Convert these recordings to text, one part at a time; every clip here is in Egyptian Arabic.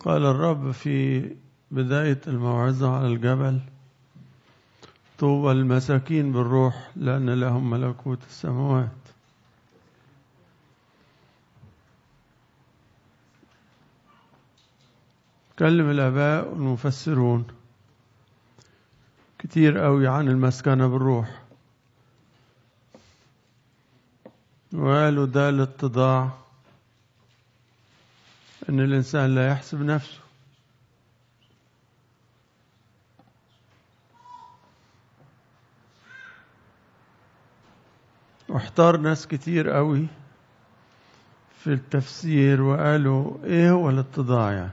قال الرب في بداية الموعظة على الجبل طوبى المساكين بالروح لأن لهم ملكوت السماوات كلم الآباء والمفسرون كتير قوي عن المسكنة بالروح وقالوا ده الاتضاع ان الانسان لا يحسب نفسه واحتار ناس كتير قوي في التفسير وقالوا ايه هو الاتضاع يعني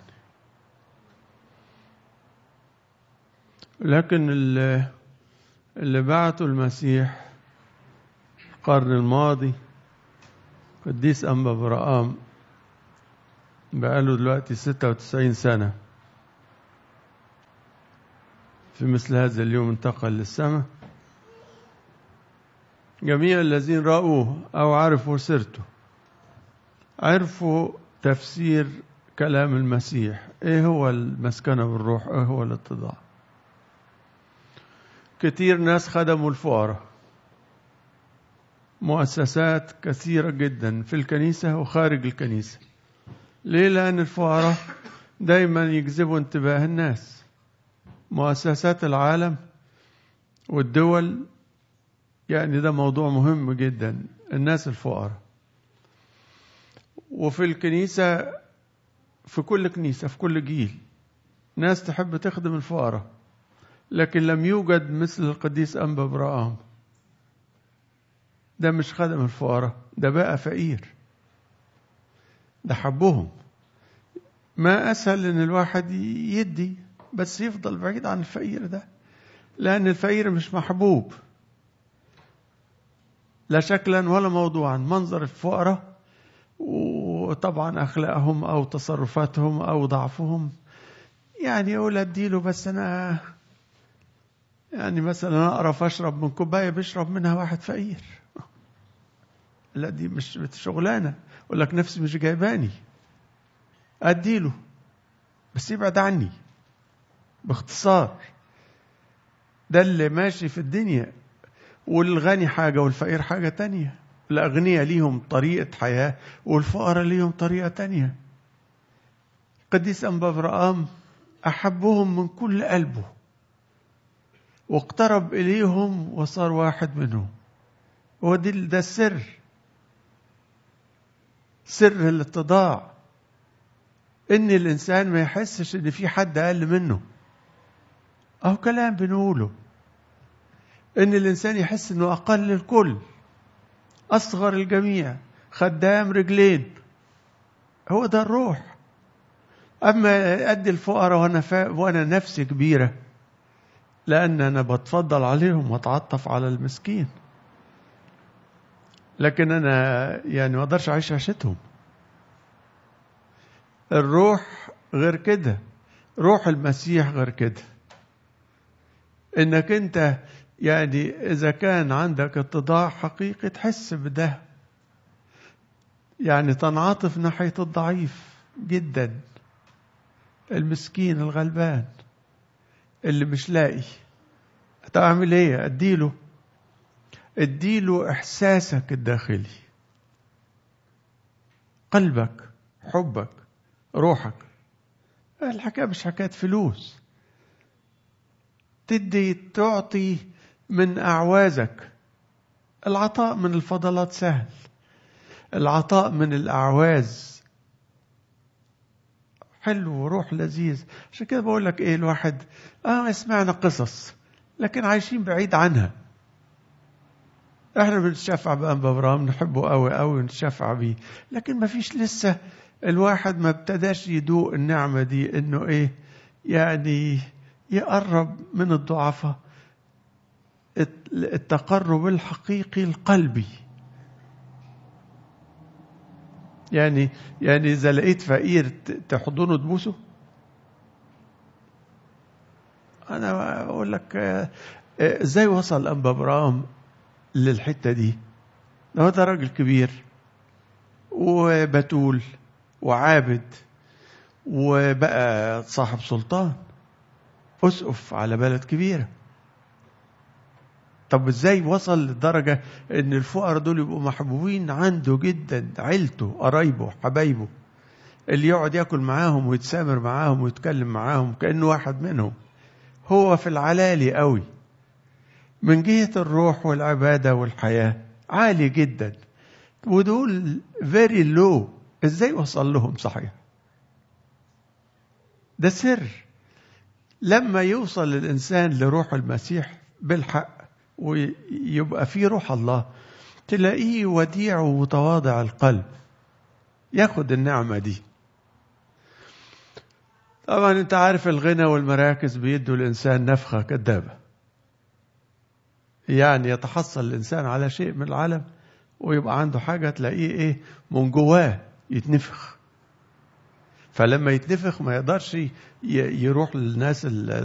لكن اللي, اللي بعته المسيح القرن الماضي قديس أنبا برقام بقاله دلوقتي ستة وتسعين سنة في مثل هذا اليوم انتقل للسماء جميع الذين رأوه أو عرفوا سيرته عرفوا تفسير كلام المسيح ايه هو المسكنة بالروح ايه هو الاتضاع كتير ناس خدموا الفقراء مؤسسات كثيرة جدا في الكنيسة وخارج الكنيسة ليه لأن الفقراء دايما يجذبوا انتباه الناس مؤسسات العالم والدول يعني ده موضوع مهم جدا الناس الفقراء وفي الكنيسة في كل كنيسة في كل جيل ناس تحب تخدم الفقراء لكن لم يوجد مثل القديس أنبا برام ده مش خدم الفقراء ده بقى فقير ده حبهم ما أسهل إن الواحد يدي بس يفضل بعيد عن الفقير ده لأن الفقير مش محبوب لا شكلا ولا موضوعا منظر الفقراء وطبعا أخلاقهم أو تصرفاتهم أو ضعفهم يعني أقول أديله بس أنا يعني مثلا أقرف أشرب من كوباية بيشرب منها واحد فقير لا دي مش شغلانة أقول لك نفسي مش جايباني أديله بس يبعد عني باختصار ده اللي ماشي في الدنيا والغني حاجة والفقير حاجة تانية الأغنياء ليهم طريقة حياة والفقراء ليهم طريقة تانية قديس أنبا برقام أحبهم من كل قلبه واقترب إليهم وصار واحد منهم هو ده السر سر الاتضاع ان الانسان ما يحسش ان في حد اقل منه اهو كلام بنقوله ان الانسان يحس انه اقل الكل اصغر الجميع خدام رجلين هو ده الروح اما ادي الفقراء وانا فا... وانا نفسي كبيره لان انا بتفضل عليهم واتعطف على المسكين لكن انا يعني ما اقدرش اعيش عيشتهم الروح غير كده روح المسيح غير كده انك انت يعني اذا كان عندك اتضاع حقيقي تحس بده يعني تنعطف ناحيه الضعيف جدا المسكين الغلبان اللي مش لاقي هتعمل ايه اديله اديله احساسك الداخلي قلبك حبك روحك الحكايه مش حكايه فلوس تدي تعطي من اعوازك العطاء من الفضلات سهل العطاء من الاعواز حلو وروح لذيذ عشان كده بقول لك ايه الواحد اه سمعنا قصص لكن عايشين بعيد عنها احنا بنتشفع بأنبا ابراهيم نحبه قوي قوي ونتشفع بيه لكن ما فيش لسه الواحد ما ابتداش يدوق النعمة دي انه ايه يعني يقرب من الضعفاء التقرب الحقيقي القلبي يعني يعني اذا لقيت فقير تحضنه تبوسه انا اقول لك ازاي وصل انبا ابراهيم للحته دي ده ده راجل كبير وبتول وعابد وبقى صاحب سلطان أسقف على بلد كبيرة طب ازاي وصل لدرجة ان الفقراء دول يبقوا محبوبين عنده جدا عيلته قرايبه حبايبه اللي يقعد ياكل معاهم ويتسامر معاهم ويتكلم معاهم كأنه واحد منهم هو في العلالي قوي من جهة الروح والعبادة والحياة عالي جدا ودول فيري لو ازاي وصل لهم صحيح ده سر لما يوصل الإنسان لروح المسيح بالحق ويبقى فيه روح الله تلاقيه وديع ومتواضع القلب ياخد النعمة دي طبعا انت عارف الغنى والمراكز بيدوا الإنسان نفخة كذابة يعني يتحصل الإنسان على شيء من العالم ويبقى عنده حاجة تلاقيه إيه من جواه يتنفخ فلما يتنفخ ما يقدرش يروح للناس